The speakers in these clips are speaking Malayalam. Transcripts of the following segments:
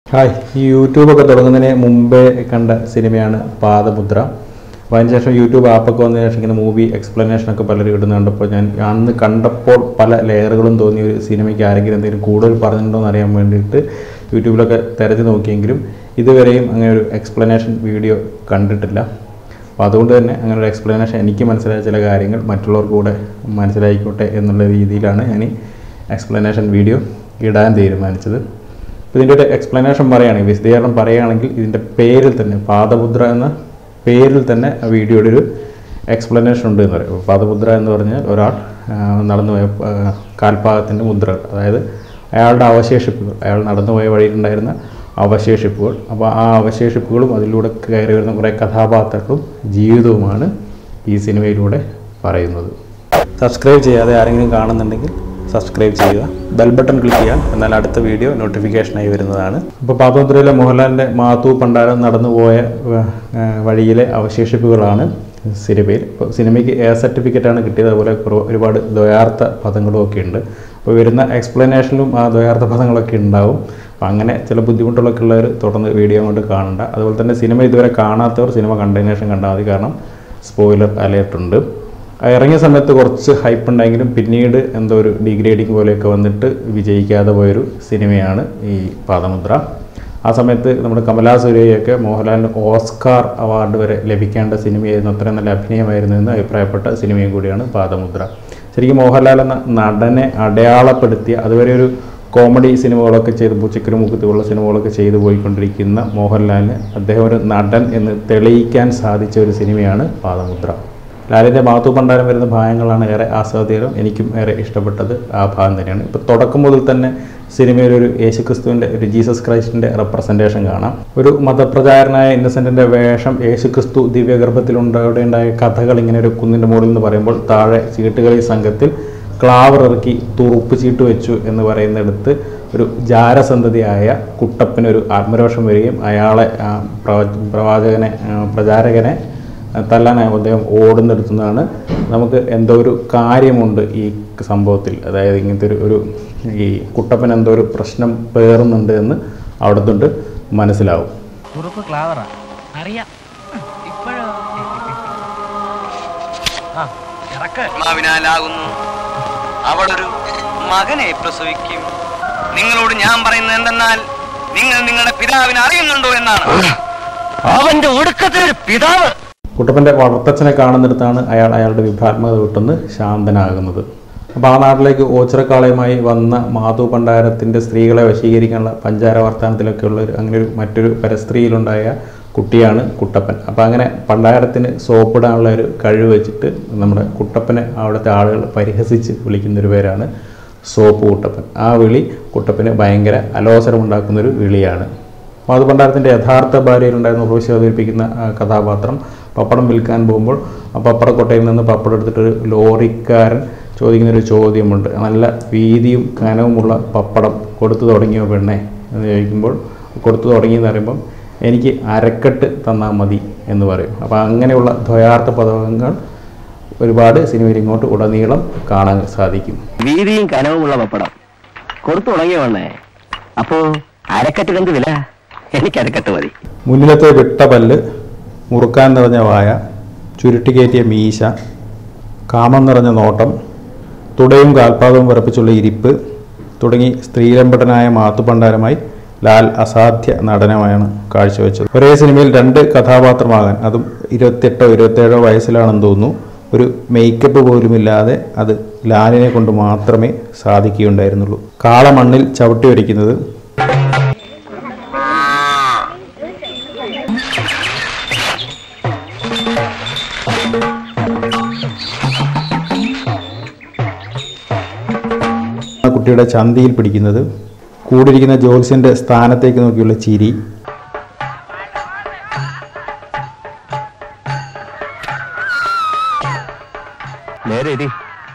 ഹായ് ഈ യൂട്യൂബൊക്കെ തുടങ്ങുന്നതിന് മുമ്പേ കണ്ട സിനിമയാണ് പാദമുദ്ര അപ്പോൾ അതിനുശേഷം യൂട്യൂബ് ആപ്പൊക്കെ വന്നതിന് ശേഷം ഇങ്ങനെ മൂവി എക്സ്പ്ലനേഷനൊക്കെ പലരും ഇടുന്ന കണ്ടപ്പോൾ ഞാൻ അന്ന് കണ്ടപ്പോൾ പല ലെയറുകളും തോന്നിയ ഒരു സിനിമയ്ക്ക് ആരെങ്കിലും എന്തെങ്കിലും കൂടുതൽ പറഞ്ഞിട്ടുണ്ടോ എന്ന് അറിയാൻ വേണ്ടിയിട്ട് യൂട്യൂബിലൊക്കെ തിരഞ്ഞു നോക്കിയെങ്കിലും ഇതുവരെയും അങ്ങനെ ഒരു എക്സ്പ്ലനേഷൻ വീഡിയോ കണ്ടിട്ടില്ല അപ്പോൾ അതുകൊണ്ട് തന്നെ അങ്ങനെ ഒരു എക്സ്പ്ലനേഷൻ എനിക്ക് മനസ്സിലായ ചില കാര്യങ്ങൾ മറ്റുള്ളവർക്ക് കൂടെ മനസ്സിലായിക്കോട്ടെ എന്നുള്ള രീതിയിലാണ് ഞാൻ ഈ എക്സ്പ്ലനേഷൻ വീഡിയോ ഇടാൻ തീരുമാനിച്ചത് അപ്പോൾ ഇതിൻ്റെ ഒരു എക്സ്പ്ലനേഷൻ പറയുകയാണെങ്കിൽ വിശദീകരണം പറയുകയാണെങ്കിൽ ഇതിൻ്റെ പേരിൽ തന്നെ പാദമുദ്ര എന്ന പേരിൽ തന്നെ ആ വീഡിയോയുടെ ഒരു എക്സ്പ്ലനേഷൻ ഉണ്ട് എന്ന് പറയും അപ്പോൾ പാദമുദ്ര എന്ന് പറഞ്ഞാൽ ഒരാൾ ആ, നടന്നുപോയ ആ, കാൽപാദത്തിൻ്റെ മുദ്രകൾ അതായത് അയാളുടെ അവശേഷിപ്പുകൾ അയാൾ നടന്നുപോയ വഴിയിലുണ്ടായിരുന്ന അവശേഷിപ്പുകൾ അപ്പോൾ ആ അവശേഷിപ്പുകളും അതിലൂടെ കയറി വരുന്ന കുറേ കഥാപാത്രങ്ങളും ജീവിതവുമാണ് ഈ സിനിമയിലൂടെ പറയുന്നത് സബ്സ്ക്രൈബ് ചെയ്യാതെ ആരെങ്കിലും കാണുന്നുണ്ടെങ്കിൽ സബ്സ്ക്രൈബ് ചെയ്യുക ബെൽ ബട്ടൺ ക്ലിക്ക് ചെയ്യാൻ എന്നാൽ അടുത്ത വീഡിയോ നോട്ടിഫിക്കേഷനായി വരുന്നതാണ് ഇപ്പോൾ പാപമുദ്രയിലെ മോഹൻലാലിൻ്റെ മാത്തു പണ്ടാരം നടന്നുപോയ ഏഹ്, വഴിയിലെ അവശേഷിപ്പുകളാണ് സിനിമയിൽ ഇപ്പോൾ സിനിമയ്ക്ക് എ സർട്ടിഫിക്കറ്റാണ് കിട്ടിയത് അതുപോലെ കുറവ് ഒരുപാട് ദ്വയാർത്ഥ പദങ്ങളും ഒക്കെ ഉണ്ട് അപ്പോൾ വരുന്ന എക്സ്പ്ലനേഷനിലും ആ ദ്വയാർത്ഥ പദങ്ങളൊക്കെ ഉണ്ടാവും അപ്പോൾ അങ്ങനെ ചില ബുദ്ധിമുട്ടുകളൊക്കെ ഉള്ളവർ തുടർന്ന് വീഡിയോ കൊണ്ട് കാണണ്ട അതുപോലെ തന്നെ സിനിമ ഇതുവരെ കാണാത്തവർ സിനിമ കണ്ടതിന് ശേഷം കണ്ടാൽ മതി കാരണം സ്പോയിലർ അലേർട്ട് ഉണ്ട് ആ ഇറങ്ങിയ സമയത്ത് കുറച്ച് ഹൈപ്പ് ഉണ്ടെങ്കിലും പിന്നീട് എന്തോ ഒരു ഡിഗ്രേഡിങ് പോലെയൊക്കെ വന്നിട്ട് വിജയിക്കാതെ പോയൊരു സിനിമയാണ് ഈ പാദമുദ്ര ആ സമയത്ത് നമ്മുടെ കമലാ സുരയ്യൊക്കെ മോഹൻലാലിന് ഓസ്കാർ അവാർഡ് വരെ ലഭിക്കേണ്ട സിനിമയായിരുന്നു അത്രയും നല്ല അഭിനയമായിരുന്നു എന്ന് അഭിപ്രായപ്പെട്ട സിനിമയും കൂടിയാണ് പാദമുദ്ര ശരിക്കും മോഹൻലാൽ എന്ന നടനെ അടയാളപ്പെടുത്തിയ അതുവരെ ഒരു കോമഡി സിനിമകളൊക്കെ ചെയ്ത് പൂച്ചക്കരി മുക്കുത്തുള്ള സിനിമകളൊക്കെ ചെയ്തു പോയിക്കൊണ്ടിരിക്കുന്ന മോഹൻലാലിന് അദ്ദേഹം ഒരു നടൻ എന്ന് തെളിയിക്കാൻ സാധിച്ച ഒരു സിനിമയാണ് പാദമുദ്ര ലാലിൻ്റെ മാത്തു പണ്ടാരം വരുന്ന ഭാഗങ്ങളാണ് ഏറെ ആസ്വാദ്യകരം എനിക്കും ഏറെ ഇഷ്ടപ്പെട്ടത് ആ ഭാഗം തന്നെയാണ് ഇപ്പോൾ തുടക്കം മുതൽ തന്നെ സിനിമയിൽ ഒരു യേശുക്രിസ്തുവിൻ്റെ ഒരു ജീസസ് ക്രൈസ്റ്റിൻ്റെ റെപ്രസെൻറ്റേഷൻ കാണാം ഒരു മതപ്രചാരനായ ഇന്നസെൻറ്റിൻ്റെ വേഷം യേശുക്രിസ്തു ദിവ്യഗർഭത്തിലുണ്ടായ ഉണ്ടായ കഥകൾ ഇങ്ങനെ ഒരു കുന്നിൻ്റെ മുകളിൽ നിന്ന് പറയുമ്പോൾ താഴെ ചീട്ടുകളി സംഘത്തിൽ ക്ലാവർ ഇറക്കി തുറുപ്പ് ചീട്ട് വെച്ചു എന്ന് പറയുന്നിടത്ത് ഒരു ജാരസന്തതിയായ കുട്ടപ്പന് ഒരു ആത്മരോഷം വരികയും അയാളെ ആ, പ്രവ- പ്രവാചകനെ ആ, പ്രചാരകനെ തല്ലാനായി അദ്ദേഹം ഓടുന്നെടുത്തുന്നതാണ് നമുക്ക് എന്തോ ഒരു കാര്യമുണ്ട് ഈ സംഭവത്തിൽ അതായത് ഇങ്ങനത്തെ ഒരു ഒരു ഈ കുട്ടപ്പൻ എന്തോ ഒരു പ്രശ്നം പേറുന്നുണ്ട് എന്ന് അവിടെ തൊട്ട് മനസ്സിലാവും കുറുപ്പ് ക്ലാവറാ അറിയാം ഇപ്പോഴോ ആ ഇറക്ക് ആത്മാവിനാലാകുന്നു അവളൊരു മകനെ പ്രസവിക്കും നിങ്ങളോട് ഞാൻ പറയുന്നത് എന്തെന്നാൽ നിങ്ങൾ നിങ്ങളുടെ പിതാവിനെ അറിയുന്നുണ്ടോ എന്നാണ് അവന്റെ ഒടുക്കത്തിലൊരു പിതാവ് കുട്ടപ്പൻ്റെ വളർത്തച്ഛനെ കാണുന്നിടത്താണ് അയാൾ അയാളുടെ വിഭാത്മകത വിട്ടൊന്ന് ശാന്തനാകുന്നത് അപ്പോൾ ആ നാട്ടിലേക്ക് ഓച്ചിറക്കാളയുമായി വന്ന മാധു പണ്ടാരത്തിൻ്റെ സ്ത്രീകളെ വശീകരിക്കാനുള്ള പഞ്ചാര വർത്തമാനത്തിലൊക്കെ ഉള്ള ഒരു അങ്ങനെ ഒരു മറ്റൊരു പരസ്ത്രീയിലുണ്ടായ കുട്ടിയാണ് കുട്ടപ്പൻ അപ്പോൾ അങ്ങനെ പണ്ടാരത്തിന് സോപ്പിടാനുള്ള ഒരു കഴിവ് വെച്ചിട്ട് നമ്മുടെ കുട്ടപ്പനെ അവിടുത്തെ ആളുകൾ പരിഹസിച്ച് വിളിക്കുന്നൊരു പേരാണ് സോപ്പ് കുട്ടപ്പൻ ആ വിളി കുട്ടപ്പന് ഭയങ്കര അലോസരമുണ്ടാക്കുന്നൊരു വിളിയാണ് മാധു പണ്ടാരത്തിൻ്റെ യഥാർത്ഥ ഭാര്യയിലുണ്ടായിരുന്ന ഉർവശി അവതരിപ്പിക്കുന്ന ആ, കഥാപാത്രം പപ്പടം വിൽക്കാൻ പോകുമ്പോൾ ആ പപ്പടക്കൊട്ടയിൽ നിന്ന് പപ്പടം എടുത്തിട്ടൊരു ലോറിക്കാരൻ ചോദിക്കുന്നൊരു ചോദ്യമുണ്ട് നല്ല വീതിയും കനവുമുള്ള പപ്പടം കൊടുത്തു തുടങ്ങിയോ പെണ്ണെ എന്ന് ചോദിക്കുമ്പോൾ കൊടുത്തു തുടങ്ങിയെന്ന് പറയുമ്പം എനിക്ക് അരക്കെട്ട് തന്നാൽ മതി എന്ന് പറയും അപ്പോൾ അങ്ങനെയുള്ള ദ്വയാർത്ഥ പദങ്ങൾ ഒരുപാട് സിനിമയിൽ ഇങ്ങോട്ട് ഉടനീളം കാണാൻ സാധിക്കും വീതിയും കനവുമുള്ള പപ്പടം കൊടുത്തു തുടങ്ങിയ വേണേ അപ്പോ അരക്കറ്റ് എന്ത് വില എനിക്ക് അരക്കട്ട് മതി മുന്നിലത്തെ വിട്ട പല്ല് മുറുക്കാൻ നിറഞ്ഞ വായ ചുരുട്ടിക്കയറ്റിയ മീശ കാമം നിറഞ്ഞ നോട്ടം തുടയും കാൽപാദവും വിറപ്പിച്ചുള്ള ഇരിപ്പ് തുടങ്ങി സ്ത്രീലമ്പടനായ മാത്തുപണ്ടാരമായി ലാൽ അസാധ്യ നടനമായാണ് കാഴ്ചവെച്ചത് ഒരേ സിനിമയിൽ രണ്ട് കഥാപാത്രമാകാൻ അതും ഇരുപത്തെട്ടോ ഇരുപത്തേഴോ വയസ്സിലാണെന്ന് തോന്നുന്നു ഒരു മേക്കപ്പ് പോലുമില്ലാതെ അത് ലാലിനെ കൊണ്ട് മാത്രമേ സാധിക്കുകയുണ്ടായിരുന്നുള്ളൂ കാളമണ്ണിൽ ചവിട്ടി വരയ്ക്കുന്നത് ആ കുട്ടിയുടെ ചന്തിയിൽ പിടിക്കുന്നത് കൂടിയിരിക്കുന്ന ജോത്സ്യന്റെ സ്ഥാനത്തേക്ക് നോക്കിയുള്ള ചിരി നേരെ ഇരി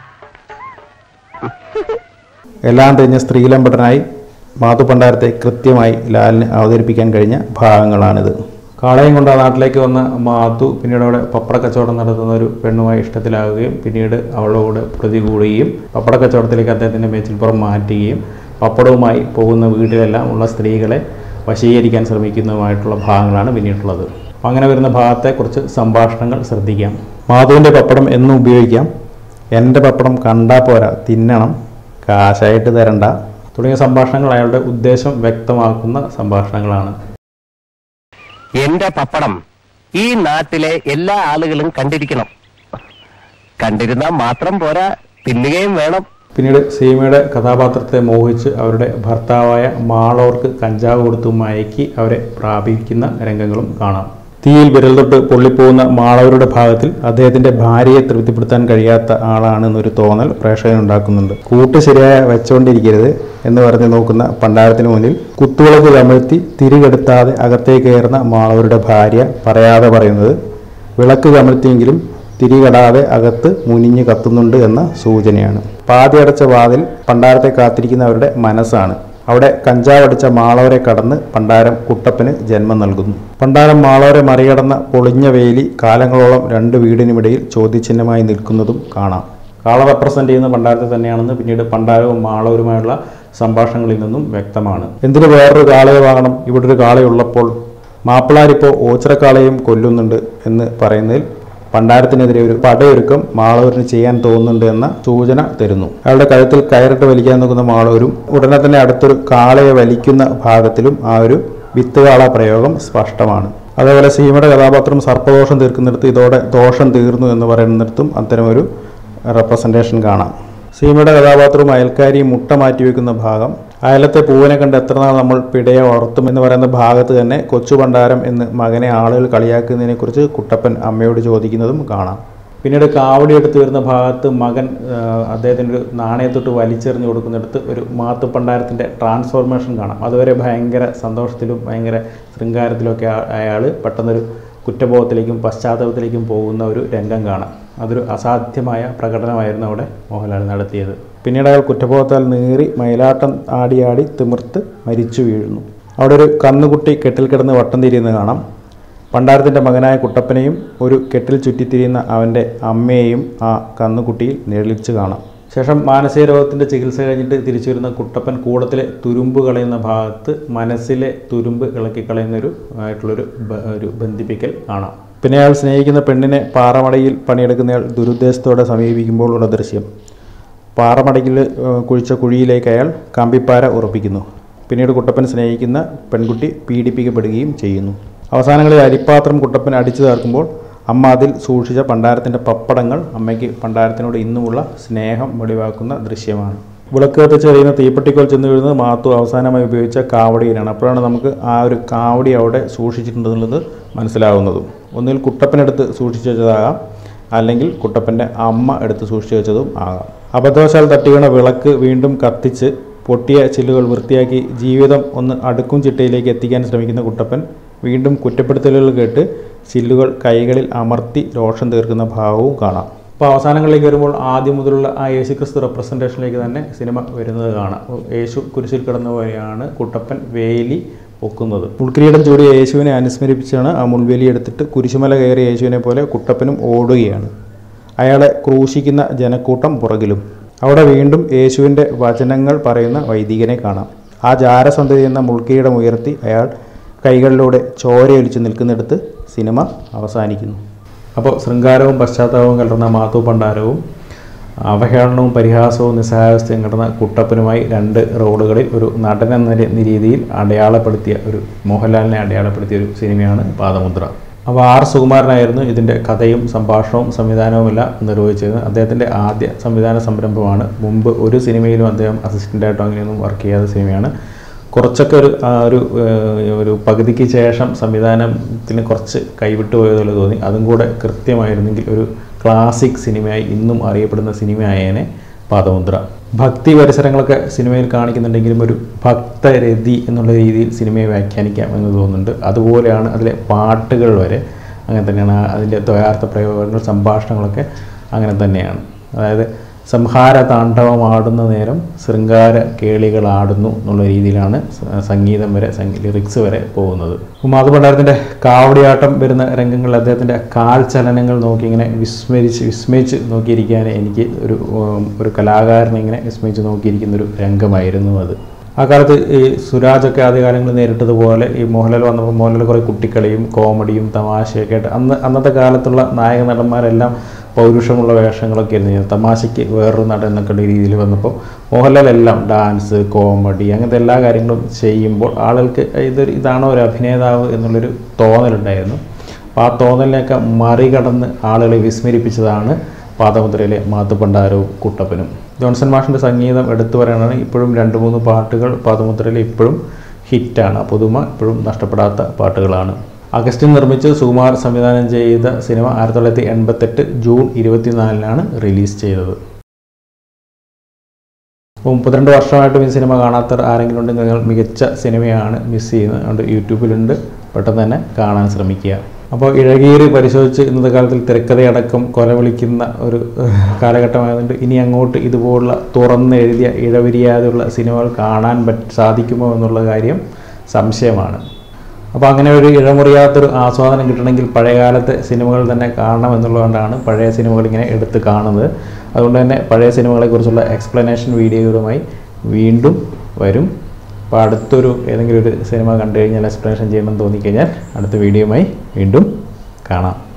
എല്ലാം തിരിഞ്ഞ സ്ത്രീലമ്പടനായി മാതുപണ്ടാരത്തെ കൃത്യമായി ലാലിന് അവതരിപ്പിക്കാൻ കഴിഞ്ഞ ഭാഗങ്ങളാണിത് കാളയും കൊണ്ട് ആ നാട്ടിലേക്ക് വന്ന മാതു പിന്നീട് അവിടെ പപ്പട കച്ചവടം നടത്തുന്ന ഒരു പെണ്ണുമായി ഇഷ്ടത്തിലാവുകയും പിന്നീട് അവളോട് പ്രതികൂടുകയും പപ്പട കച്ചവടത്തിലേക്ക് അദ്ദേഹത്തിൻ്റെ മേച്ചിൽപ്പുറം മാറ്റുകയും പപ്പടവുമായി പോകുന്ന വീട്ടിലെല്ലാം ഉള്ള സ്ത്രീകളെ വശീകരിക്കാൻ ശ്രമിക്കുന്നതുമായിട്ടുള്ള ഭാഗങ്ങളാണ് പിന്നീടുള്ളത് അപ്പോൾ അങ്ങനെ വരുന്ന ഭാഗത്തെ കുറച്ച് സംഭാഷണങ്ങൾ ശ്രദ്ധിക്കാം മാധുവിൻ്റെ പപ്പടം എന്നും ഉപയോഗിക്കാം എൻ്റെ പപ്പടം കണ്ടാൽ പോരാ തിന്നണം കാശായിട്ട് തരണ്ട തുടങ്ങിയ സംഭാഷണങ്ങൾ അയാളുടെ ഉദ്ദേശം വ്യക്തമാക്കുന്ന സംഭാഷണങ്ങളാണ് എന്റെ പപ്പടം ഈ നാട്ടിലെ എല്ലാ ആളുകളും കണ്ടിരിക്കണം കണ്ടിരുന്നാൽ മാത്രം പോരാ തിന്നുകയും വേണം പിന്നീട് സീമയുടെ കഥാപാത്രത്തെ മോഹിച്ച് അവരുടെ ഭർത്താവായ മാളോർക്ക് കഞ്ചാവ് കൊടുത്തു മയക്കി അവരെ പ്രാപിക്കുന്ന രംഗങ്ങളും കാണാം തീയിൽ വിരൽ തൊട്ട് പൊള്ളിപ്പോകുന്ന മാളവരുടെ ഭാഗത്തിൽ അദ്ദേഹത്തിന്റെ ഭാര്യയെ തൃപ്തിപ്പെടുത്താൻ കഴിയാത്ത ആളാണെന്നൊരു തോന്നൽ പ്രേക്ഷകനുണ്ടാക്കുന്നുണ്ട് കൂട്ട് ശരിയായ വെച്ചുകൊണ്ടിരിക്കരുത് എന്ന് പറഞ്ഞ് നോക്കുന്ന പണ്ടാരത്തിന് മുന്നിൽ കുത്തുവിളക്ക് കമഴ്ത്തി തിരികെടുത്താതെ അകത്തേക്ക് കയറുന്ന മാളവരുടെ ഭാര്യ പറയാതെ പറയുന്നത് വിളക്ക് കമഴ്ത്തിയെങ്കിലും തിരികടാതെ അകത്ത് മുനിഞ്ഞ് കത്തുന്നുണ്ട് എന്ന സൂചനയാണ് പാതി അടച്ച വാതിൽ പണ്ടാരത്തെ കാത്തിരിക്കുന്നവരുടെ മനസ്സാണ് അവിടെ കഞ്ചാവടിച്ച മാളവരെ കടന്ന് പണ്ടാരം കുട്ടപ്പന് ജന്മം നൽകുന്നു പണ്ടാരം മാളവരെ മറികടന്ന പൊളിഞ്ഞ വേലി കാലങ്ങളോളം രണ്ട് വീടിനുമിടയിൽ ചോദ്യചിഹ്നമായി നിൽക്കുന്നതും കാണാം കാള റെപ്രസെന്റ് ചെയ്യുന്ന പണ്ടാരത്തെ തന്നെയാണെന്ന് പിന്നീട് പണ്ടാരവും മാളവരുമായുള്ള സംഭാഷണങ്ങളിൽ നിന്നും വ്യക്തമാണ് എന്തിനു വേറൊരു കാളയെ വാങ്ങണം ഇവിടെ ഒരു കാളയുള്ളപ്പോൾ മാപ്പിളാരിപ്പോൾ ഓച്ചിറക്കാളയും കൊല്ലുന്നുണ്ട് എന്ന് പറയുന്നതിൽ പണ്ടാരത്തിനെതിരെ ഒരു പടയൊരുക്കം മാളവരിന് ചെയ്യാൻ തോന്നുന്നുണ്ട് എന്ന സൂചന തരുന്നു അയാളുടെ കഴുത്തിൽ കയറിട്ട് വലിക്കാൻ നോക്കുന്ന മാളവരും ഉടനെ തന്നെ അടുത്തൊരു കാളയെ വലിക്കുന്ന ഭാഗത്തിലും ആ ഒരു വിത്തുകാള പ്രയോഗം സ്പഷ്ടമാണ് അതേപോലെ സീമയുടെ കഥാപാത്രം സർപ്പദോഷം തീർക്കുന്നിടത്ത് ഇതോടെ ദോഷം തീർന്നു എന്ന് പറയുന്നിടത്തും അത്തരമൊരു റെപ്രസെൻറ്റേഷൻ കാണാം സീമയുടെ കഥാപാത്രവും അയൽക്കാരിയും മുട്ട മാറ്റിവെക്കുന്ന ഭാഗം അയലത്തെ പൂവിനെ കണ്ട് എത്ര നാൾ നമ്മൾ പിടയെ വളർത്തും എന്ന് പറയുന്ന ഭാഗത്ത് തന്നെ കൊച്ചു പണ്ടാരം എന്ന് മകനെ ആളുകൾ കളിയാക്കുന്നതിനെക്കുറിച്ച് കുട്ടപ്പൻ അമ്മയോട് ചോദിക്കുന്നതും കാണാം പിന്നീട് കാവടി എടുത്ത് വരുന്ന ഭാഗത്ത് മകൻ ആ, അദ്ദേഹത്തിന് ഒരു നാണയത്തൊട്ട് വലിച്ചെറിഞ്ഞ് കൊടുക്കുന്നിടത്ത് ഒരു മാത്തുപ്പണ്ടാരത്തിൻ്റെ ട്രാൻസ്ഫോർമേഷൻ കാണാം അതുവരെ ഭയങ്കര സന്തോഷത്തിലും ഭയങ്കര ശൃംഗാരത്തിലൊക്കെ അയാൾ പെട്ടെന്നൊരു കുറ്റബോധത്തിലേക്കും പശ്ചാത്തലത്തിലേക്കും പോകുന്ന ഒരു രംഗം കാണാം അതൊരു അസാധ്യമായ പ്രകടനമായിരുന്നു അവിടെ മോഹൻലാൽ നടത്തിയത് പിന്നീട് അയാൾ കുറ്റബോധത്താൽ നീറി മയിലാട്ടം ആടിയാടി തിമിർത്ത് മരിച്ചു വീഴുന്നു അവിടെ ഒരു കന്നുകുട്ടി കെട്ടിൽ കിടന്ന് വട്ടം തിരിയുന്നത് കാണാം പണ്ടാരത്തിൻ്റെ മകനായ കുട്ടപ്പനെയും ഒരു കെട്ടിൽ ചുറ്റിത്തിരിയുന്ന അവൻ്റെ അമ്മയെയും ആ കന്നുകുട്ടിയിൽ നിഴലിച്ച് കാണാം ശേഷം മാനസിക രോഗത്തിൻ്റെ ചികിത്സ കഴിഞ്ഞിട്ട് തിരിച്ചു വരുന്ന കുട്ടപ്പൻ കൂടത്തിലെ തുരുമ്പ് കളയുന്ന ഭാഗത്ത് മനസ്സിലെ തുരുമ്പ് ഇളക്കി കളയുന്നൊരു ആയിട്ടുള്ളൊരു ബ- ഒരു ബന്ധിപ്പിക്കൽ കാണാം പിന്നെ അയാൾ സ്നേഹിക്കുന്ന പെണ്ണിനെ പാറമടയിൽ പണിയെടുക്കുന്നയാൾ ദുരുദ്ദേശത്തോടെ സമീപിക്കുമ്പോഴുള്ള ദൃശ്യം പാറമടയിൽ ഏഹ്, കുഴിച്ച കുഴിയിലേക്ക് അയാൾ കമ്പിപ്പാര ഉറപ്പിക്കുന്നു പിന്നീട് കുട്ടപ്പൻ സ്നേഹിക്കുന്ന പെൺകുട്ടി പീഡിപ്പിക്കപ്പെടുകയും ചെയ്യുന്നു അവസാനങ്ങളിൽ അരിപ്പാത്രം കുട്ടപ്പൻ അടിച്ചു ചേർക്കുമ്പോൾ അമ്മ അതിൽ സൂക്ഷിച്ച പണ്ടാരത്തിൻ്റെ പപ്പടങ്ങൾ അമ്മയ്ക്ക് പണ്ടാരത്തിനോട് ഇന്നുമുള്ള സ്നേഹം വെളിവാക്കുന്ന ദൃശ്യമാണ് വിളക്ക് കത്തിച്ച് എറിയുന്ന തീപ്പെട്ടിക്കോൽ ചെന്ന് വീഴുന്നത് മാത്തു അവസാനമായി ഉപയോഗിച്ച കാവടിയിലാണ് അപ്പോഴാണ് നമുക്ക് ആ ഒരു കാവടി അവിടെ സൂക്ഷിച്ചിട്ടുണ്ടെന്നുള്ളത് മനസ്സിലാവുന്നതും ഒന്നിൽ കുട്ടപ്പനെടുത്ത് സൂക്ഷിച്ചു വെച്ചതാകാം അല്ലെങ്കിൽ കുട്ടപ്പൻ്റെ അമ്മ എടുത്ത് സൂക്ഷിച്ചു വെച്ചതും ആകാം അബദ്ധവശാൽ തട്ടിവീണ വിളക്ക് വീണ്ടും കത്തിച്ച് പൊട്ടിയ ചില്ലുകൾ വൃത്തിയാക്കി ജീവിതം ഒന്ന് അടുക്കും ചിട്ടയിലേക്ക് എത്തിക്കാൻ ശ്രമിക്കുന്ന കുട്ടപ്പൻ വീണ്ടും കുറ്റപ്പെടുത്തലുകൾ കേട്ട് ചില്ലുകൾ കൈകളിൽ അമർത്തി രോഷം തീർക്കുന്ന ഭാവവും കാണാം അപ്പോൾ അവസാനങ്ങളിലേക്ക് വരുമ്പോൾ ആദ്യം മുതലുള്ള ആ യേശുക്രിസ്തു റെപ്രസെൻറ്റേഷനിലേക്ക് തന്നെ സിനിമ വരുന്നത് കാണാം അപ്പോൾ യേശു കുരിശിൽ കിടന്ന പോലെയാണ് കുട്ടപ്പൻ വേലി പൊക്കുന്നത് മുൾക്കിരീടം ചൂടിയ യേശുവിനെ അനുസ്മരിപ്പിച്ചാണ് ആ മുൾവേലി എടുത്തിട്ട് കുരിശുമല കയറിയ യേശുവിനെ പോലെ കുട്ടപ്പനും ഓടുകയാണ് അയാളെ ക്രൂശിക്കുന്ന ജനക്കൂട്ടം പുറകിലും അവിടെ വീണ്ടും യേശുവിൻ്റെ വചനങ്ങൾ പറയുന്ന വൈദികനെ കാണാം ആ ജാരസന്ധതി എന്ന മുൾക്കിരീടം ഉയർത്തി അയാൾ കൈകളിലൂടെ ചോരയൊലിച്ച് നിൽക്കുന്നിടത്ത് സിനിമ അവസാനിക്കുന്നു അപ്പോൾ ശൃംഗാരവും പശ്ചാത്താപവും കലർന്ന മാത്തു പണ്ടാരവും അവഹേളനവും പരിഹാസവും നിസ്സഹായാവസ്ഥയും കടന്ന കുട്ടപ്പനുമായി രണ്ട് റോഡുകളിൽ ഒരു നടൻ എന്ന രി- രീതിയിൽ അടയാളപ്പെടുത്തിയ ഒരു മോഹൻലാലിനെ അടയാളപ്പെടുത്തിയ ഒരു സിനിമയാണ് പാദമുദ്ര അപ്പോൾ ആർ സുകുമാരനായിരുന്നു ഇതിൻ്റെ കഥയും സംഭാഷണവും സംവിധാനവുമെല്ലാം നിർവഹിച്ചത് അദ്ദേഹത്തിൻ്റെ ആദ്യ സംവിധാന സംരംഭമാണ് മുമ്പ് ഒരു സിനിമയിലും അദ്ദേഹം അസിസ്റ്റൻ്റായിട്ടോ അങ്ങനെയൊന്നും വർക്ക് ചെയ്യാത്ത സിനിമയാണ് കുറച്ചൊക്കെ ഒരു ആ ഒരു ഏഹ്, ഒരു പകുതിക്ക് ശേഷം സംവിധാനത്തിന് കുറച്ച് കൈവിട്ടു പോയതുപോലെ തോന്നി അതും കൂടെ കൃത്യമായിരുന്നെങ്കിൽ ഒരു ക്ലാസിക് സിനിമയായി ഇന്നും അറിയപ്പെടുന്ന സിനിമയായേനെ പാദമുദ്ര ഭക്തി പരിസരങ്ങളൊക്കെ സിനിമയിൽ കാണിക്കുന്നുണ്ടെങ്കിലും ഒരു ഭക്തരതി എന്നുള്ള രീതിയിൽ സിനിമയെ വ്യാഖ്യാനിക്കാം എന്ന് തോന്നുന്നുണ്ട് അതുപോലെയാണ് അതിലെ പാട്ടുകൾ വരെ അങ്ങനെ തന്നെയാണ് ആ അതിൻ്റെ ദ്വയാർത്ഥ പ്രയോഗങ്ങൾ സംഭാഷണങ്ങളൊക്കെ അങ്ങനെ തന്നെയാണ് അതായത് സംഹാര താണ്ഡവമാടുന്ന നേരം ശൃംഗാര കേളികളാടുന്നു എന്നുള്ള രീതിയിലാണ് സ- സംഗീതം വരെ ലിറിക്സ് വരെ പോകുന്നത് മാധു പണ്ടാരത്തിൻ്റെ കാവടിയാട്ടം വരുന്ന രംഗങ്ങളിൽ അദ്ദേഹത്തിൻ്റെ കാൽ ചലനങ്ങൾ നോക്കി ഇങ്ങനെ വിസ്മരിച്ച് വിസ്മയിച്ച് നോക്കിയിരിക്കാൻ എനിക്ക് ഒരു ഉം, ഒരു കലാകാരനെ ഇങ്ങനെ വിസ്മയിച്ച് നോക്കിയിരിക്കുന്ന ഒരു രംഗമായിരുന്നു അത് ആ കാലത്ത് ഈ സുരാജൊക്കെ ആദ്യകാലങ്ങളിൽ നേരിട്ടതുപോലെ ഈ മോഹൻലാൽ വന്നപ്പോൾ മോഹൻലാൽ കുറേ കുട്ടിക്കളിയും കോമഡിയും തമാശയൊക്കെ ആയിട്ട് അന്ന് അന്നത്തെ കാലത്തുള്ള നായക നടന്മാരെല്ലാം പൗരുഷമുള്ള വേഷങ്ങളൊക്കെ ആയിരുന്നു ചെയ്യുന്നത് തമാശയ്ക്ക് വേറൊരു നടൻ എന്നൊക്കെ ഉള്ള രീതിയിൽ വന്നപ്പോൾ മോഹൻലാൽ എല്ലാം ഡാൻസ് കോമഡി അങ്ങനത്തെ എല്ലാ കാര്യങ്ങളും ചെയ്യുമ്പോൾ ആളുകൾക്ക് ഇതൊരു ഇതാണോ ഒരു അഭിനേതാവ് എന്നുള്ളൊരു തോന്നലുണ്ടായിരുന്നു അപ്പോൾ ആ തോന്നലിനെയൊക്കെ മറികടന്ന് ആളുകളെ വിസ്മരിപ്പിച്ചതാണ് പാദമുദ്രയിലെ മാത്തുപണ്ടാരവും കുട്ടപ്പനും ജോൺസൺ മാഷിൻ്റെ സംഗീതം എടുത്തു പറയാനാണ് ഇപ്പോഴും രണ്ട് മൂന്ന് പാട്ടുകൾ പാദമുദ്രയിൽ ഇപ്പോഴും ഹിറ്റാണ് ആ പുതുമ ഇപ്പോഴും നഷ്ടപ്പെടാത്ത പാട്ടുകളാണ് അഗസ്റ്റിൻ നിർമ്മിച്ച് സുകുമാർ സംവിധാനം ചെയ്ത സിനിമ ആയിരത്തി തൊള്ളായിരത്തി എൺപത്തെട്ട് ജൂൺ ഇരുപത്തിനാലിനാണ് റിലീസ് ചെയ്തത് അപ്പോൾ മുപ്പത്തിരണ്ട് വർഷമായിട്ടും ഈ സിനിമ കാണാത്ത ആരെങ്കിലും ഉണ്ടെങ്കിൽ നിങ്ങൾ മികച്ച സിനിമയാണ് മിസ് ചെയ്യുന്നത് അതുകൊണ്ട് യൂട്യൂബിലുണ്ട് പെട്ടെന്ന് തന്നെ കാണാൻ ശ്രമിക്കുക അപ്പോൾ ഇഴകീര് പരിശോധിച്ച് ഇന്നത്തെ കാലത്തിൽ തിരക്കഥയടക്കം കൊലവിളിക്കുന്ന ഒരു ഏഹ്, കാലഘട്ടമായതുകൊണ്ട് ഇനി അങ്ങോട്ട് ഇതുപോലുള്ള തുറന്നെഴുതിയ ഇഴവിരിയാതെയുള്ള സിനിമകൾ കാണാൻ പറ്റ സാധിക്കുമോ എന്നുള്ള കാര്യം സംശയമാണ് അപ്പോൾ അങ്ങനെ ഒരു ഇഴമുറിയാത്തൊരു ആസ്വാദനം കിട്ടണമെങ്കിൽ പഴയകാലത്തെ സിനിമകൾ തന്നെ കാണണം എന്നുള്ളതുകൊണ്ടാണ് പഴയ സിനിമകൾ ഇങ്ങനെ എടുത്ത് കാണുന്നത് അതുകൊണ്ട് തന്നെ പഴയ സിനിമകളെക്കുറിച്ചുള്ള എക്സ്പ്ലനേഷൻ വീഡിയോകളുമായി വീണ്ടും വരും അപ്പോൾ അടുത്തൊരു ഏതെങ്കിലും ഒരു സിനിമ കണ്ടു കഴിഞ്ഞാൽ എക്സ്പ്ലനേഷൻ ചെയ്യണമെന്ന് തോന്നിക്കഴിഞ്ഞാൽ അടുത്ത വീഡിയോയുമായി വീണ്ടും കാണാം